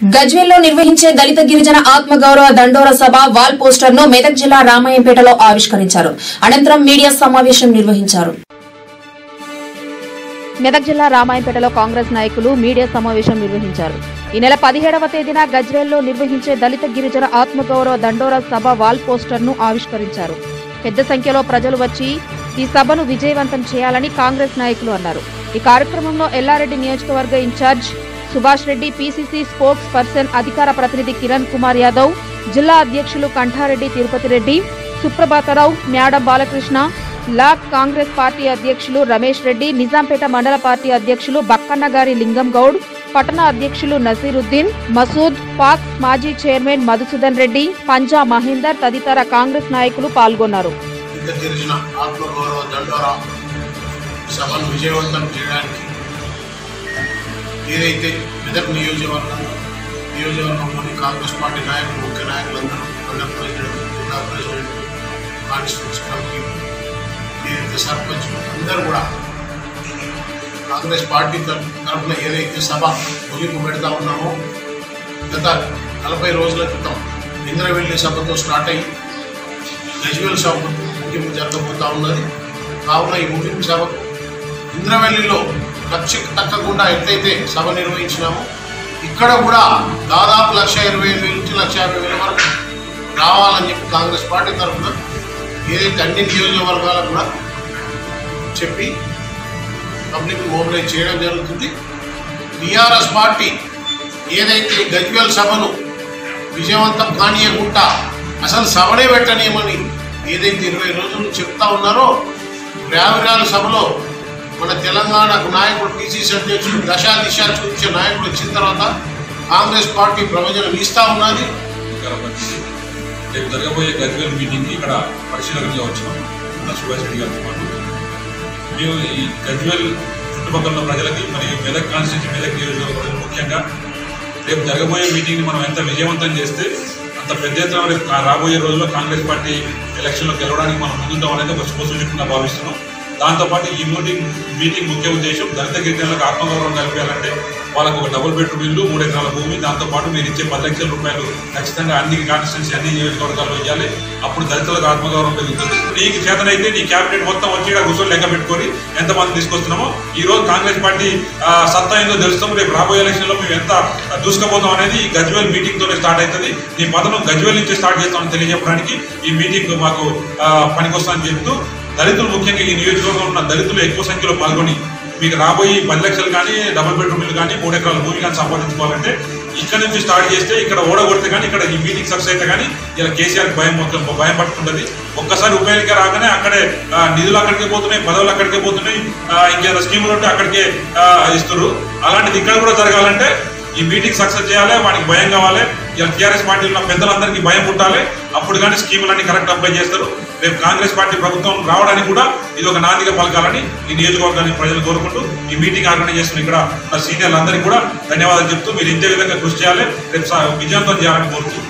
గజ్వేల్లో నిర్వహించే దళిత గిరిజన ఆత్మగౌరవ దండోర సభ వాల్ పోస్టర్ ను మెదక్ జిల్లా రామాయంపేటలో ఆవిష్కరించారు అనంతరం మీడియా సమావేశం నిర్వహించారు మెదక్ జిల్లా రామాయంపేటలో కాంగ్రెస్ నాయకులు మీడియా సమావేశం నిర్వహించారు ఈ నెల పదిహేడవ తేదీన గజ్వేల్లో నిర్వహించే దళిత గిరిజన ఆత్మగౌరవ దండోరా సభ వాల్ పోస్టర్ ను ఆవిష్కరించారు పెద్ద సంఖ్యలో ప్రజలు వచ్చి ఈ సభను విజయవంతం చేయాలని కాంగ్రెస్ నాయకులు అన్నారు ఈ కార్యక్రమంలో ఎల్లారెడ్డి నియోజకవర్గ incharge Subhash Reddy PCC spokesperson అధికార ప్రతినిధి కిరణ్ కుమార్ యాదవ్ జిల్లా అధ్యక్షులు కంఠారెడ్డి తిరుపతి రెడ్డి సుప్రభాతరావు మ్యాడం బాలకృష్ణ లాక్ కాంగ్రెస్ పార్టీ అధ్యక్షులు రమేష్ రెడ్డి నిజాంపేట మండల పార్టీ అధ్యక్షులు బక్కన్నగారి లింగం గౌడ్ పట్టణ అధ్యక్షులు నసీరుద్దీన్ మసూద్ పాక్ మాజీ చైర్మన్ మధుసూదన్ రెడ్డి పంజా మహేందర్ తదితర కాంగ్రెస్ నాయకులు పాల్గొన్నారు ఇంకా తెలిసిన ఆత్మగౌరవ దండోరా సభను విజయవంతం చేయడానికి ఏదైతే మెదక్ నియోజకవర్గం నియోజకవర్గంలోని కాంగ్రెస్ పార్టీ నాయకులు ముఖ్య నాయకులందరూ మండల ప్రెసిడెంట్ జిల్లా ప్రెసిడెంట్ కాన్స్టిట్యూన్స్ కమిటీ ఏదైతే సర్పంచ్ అందరూ కూడా కాంగ్రెస్ పార్టీ తరఫు- తరఫున ఏదైతే సభ ముగింపు పెడతా ఉన్నామో గత నలభై రోజుల క్రితం ఇంద్రవెల్లి సభతో స్టార్ట్ అయ్యి గజ్వేల్ సభ ముగింపు జరగబోతా ఉన్నది కావున ఈ ముగింపు సభకు ఇంద్రవెల్లిలో ఖర్చు తగ్గకుండా ఎట్లయితే సభ నిర్వహించినామో ఇక్కడ కూడా దాదాపు లక్ష ఇరవై వేల నుంచి లక్ష యాభై వేల వరకు రావాలని చెప్పి కాంగ్రెస్ పార్టీ తరఫున ఏదైతే అన్ని నియోజకవర్గాలకు కూడా చెప్పి పబ్లిక్ మోబిలైజ్ చేయడం జరుగుతుంది టీఆర్ఎస్ పార్టీ ఏదైతే ఈ గజ్వేల్ సభను విజయవంతం కానీయకుండా అసలు సభనే పెట్టనీయమని ఏదైతే ఇరవై రోజులు చెప్తా ఉన్నారో రావిరాల సభలో మన తెలంగాణకు నాయకుడు పిసిసి అధ్యక్షుడు దశా దిశ చూపించే నాయకుడు వచ్చిన తర్వాత కాంగ్రెస్ పార్టీ ప్రవచనం ఇస్తా ఉన్నది అధికార పరిస్థితి రేపు జరగబోయే గజ్వేల్ మీటింగ్కి ఇక్కడ పరిశీలకులుగా వచ్చినాం నా సుభాష్ రెడ్డి గారితో పాటు మేము ఈ గజ్వేల్ చుట్టుపక్కల ఉన్న ప్రజలకి మరియు మెదక్ కాన్స్టిట్యూన్సీ మెదక్ నియోజకవర్గ ప్రజలు ముఖ్యంగా రేపు జరగబోయే మీటింగ్ని మనం ఎంత విజయవంతం చేస్తే అంత పెద్ద ఎత్తున రేపు కా- రాబోయే రోజుల్లో కాంగ్రెస్ పార్టీ ఎలక్షన్లో గెలవడానికి మనం ముందుంటాం అనేది ఒక శుభసూచకంగా భావిస్తున్నాం దాంతోపాటు ఈ మీటింగ్ మీటింగ్ ముఖ్య ఉద్దేశం దళిత గిరిజనులకు ఆత్మగౌరవం కల్పించాలంటే వాళ్ళకు ఒక డబుల్ బెడ్రూమ్ ఇల్లు మూడు ఎకరాల భూమి దాంతోపాటు మీరు ఇచ్చే పది లక్షల రూపాయలు ఖచ్చితంగా అన్ని కాన్స్టిట్యూన్సీ అన్ని నియోజకవర్గాల్లో ఇవ్వాలి అప్పుడు దళితులకు ఆత్మగౌరవం పెరుగుతుంది నీకు చేతనైతే నీ క్యాబినెట్ మొత్తం వచ్చి ఇక్కడ కూర్చొని లెక్క పెట్టుకొని ఎంతమంది తీసుకొస్తున్నామో ఈ రోజు కాంగ్రెస్ పార్టీ ఆ, సత్తా ఏందో తెలుస్తాం రేపు రాబోయే ఎలక్షన్లో మేము ఎంత దూసుకుపోతాం అనేది ఈ గజ్వేల్ మీటింగ్ తోనే స్టార్ట్ అవుతుంది ఈ పదం గజ్వేల్ నుంచి స్టార్ట్ చేస్తామని తెలియజెప్పడానికి ఈ మీటింగ్ మాకు ఆ, పనికొస్తుందని చెప్తూ దళితులు ముఖ్యంగా ఈ నియోజకవర్గంలో ఉన్న దళితులు ఎక్కువ సంఖ్యలో పాల్గొని మీకు రాబోయే పది లక్షలు కానీ డబుల్ బెడ్రూమ్లు కానీ మూడు ఎకరాల భూమి కానీ సంపాదించుకోవాలంటే ఇక్కడ నుంచి స్టార్ట్ చేస్తే ఇక్కడ ఓడగొడితే కానీ ఇక్కడ ఈ మీటింగ్ సక్సెస్ అయితే కానీ ఇలా కేసీఆర్ భయం మొత్తం భయం పట్టుకుంటుంది ఒక్కసారి ఉప ఎన్నిక రాగానే అక్కడే ఆ, నిధులు అక్కడికే పోతున్నాయి పదవులు అక్కడికే పోతున్నాయి ఆ, ఇంకేదో స్కీములు ఉంటే అక్కడికే ఆ, ఇస్తారు అలాంటిది ఇక్కడ కూడా జరగాలంటే ఈ మీటింగ్ సక్సెస్ చేయాలి వాడికి భయం కావాలి ఇలా టీఆర్ఎస్ పార్టీలో ఉన్న పెద్దలందరికీ భయం పుట్టాలి అప్పుడు కానీ స్కీములన్నీ కరెక్ట్ అప్లై చేస్తారు రేపు కాంగ్రెస్ పార్టీ ప్రభుత్వం రావడానికి కూడా ఇది ఒక నాందిక పలకాలని ఈ నియోజకవర్గానికి ప్రజలు కోరుకుంటూ ఈ మీటింగ్ ఆర్గనైజ్ చేస్తున్న ఇక్కడ ఉన్న సీనియర్లందరికీ కూడా ధన్యవాదాలు చెప్తూ మీరు ఇంతే విధంగా కృషి చేయాలి రేపు సా- విజయవంతం చేయాలని కోరుతూ